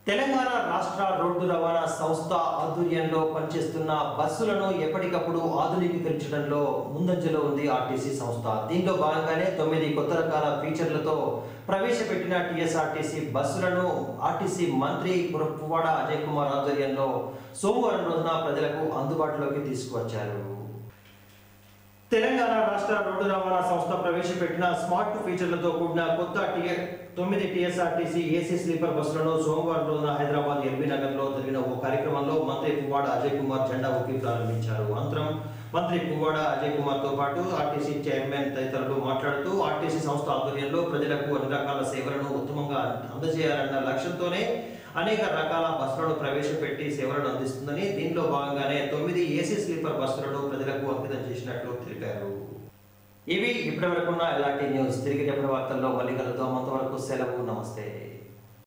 తెలంగాణ రాష్ట్ర రోడ్డు రవాణా సంస్థ ఆధ్వర్యంలో పనిచేస్తున్న బస్సులను ఎప్పటికప్పుడు ఆధునీకరించడంలో ముందంజలో ఉంది ఆర్టీసీ సంస్థ దీనిలో భాగంగానే తొమ్మిది కొత్త రకాల ఫీచర్లతో ప్రవేశపెట్టిన టీఎస్ఆర్టీసీ బస్సులను ఆర్టీసీ మంత్రి పువ్వాడ అజయ్ కుమార్ ఆధ్వర్యంలో సోమవారం రోజున ప్రజలకు అందుబాటులోకి తీసుకువచ్చారు తెలంగాణ రాష్ట్ర రోడ్డు రవాణా సంస్థ ప్రవేశపెట్టిన స్మార్ట్ ఫీచర్లతో కూడిన కొత్త టీ- తొమ్మిది టీఎస్ఆర్టీసీ ఏసీ స్లీపర్ బస్సులను సోమవారం రోజున హైదరాబాద్ ఎల్బీ నగర్ లో జరిగిన ఓ కార్యక్రమంలో మంత్రి పువ్వాడ అజయ్ కుమార్ జెండా ఊపి ప్రారంభించారు అనంతరం మంత్రి పువ్వాడ అజయ్ కుమార్ తో పాటు ఆర్టీసీ చైర్మన్ తదితరులు మాట్లాడుతూ ఆర్టీసీ సంస్థ ఆధ్వర్యంలో ప్రజలకు అన్ని రకాల సేవలను ఉత్తమంగా అందజేయాలన్న లక్ష్యంతోనే అనేక రకాల బస్సులను ప్రవేశపెట్టి సేవలను అందిస్తుందని దీనిలో భాగంగానే తొమ్మిది ఏసీ స్లీపర్ బస్సులను ప్రజలకు అంకితం చేసినట్లు తెలిపారు ఇవి ఇప్పటివరకున్న ఎలాంటి న్యూస్ తిరిగి రేపటి వార్తల్లో మళ్ళీ కలుద్దాం అంతవరకు సెలవు నమస్తే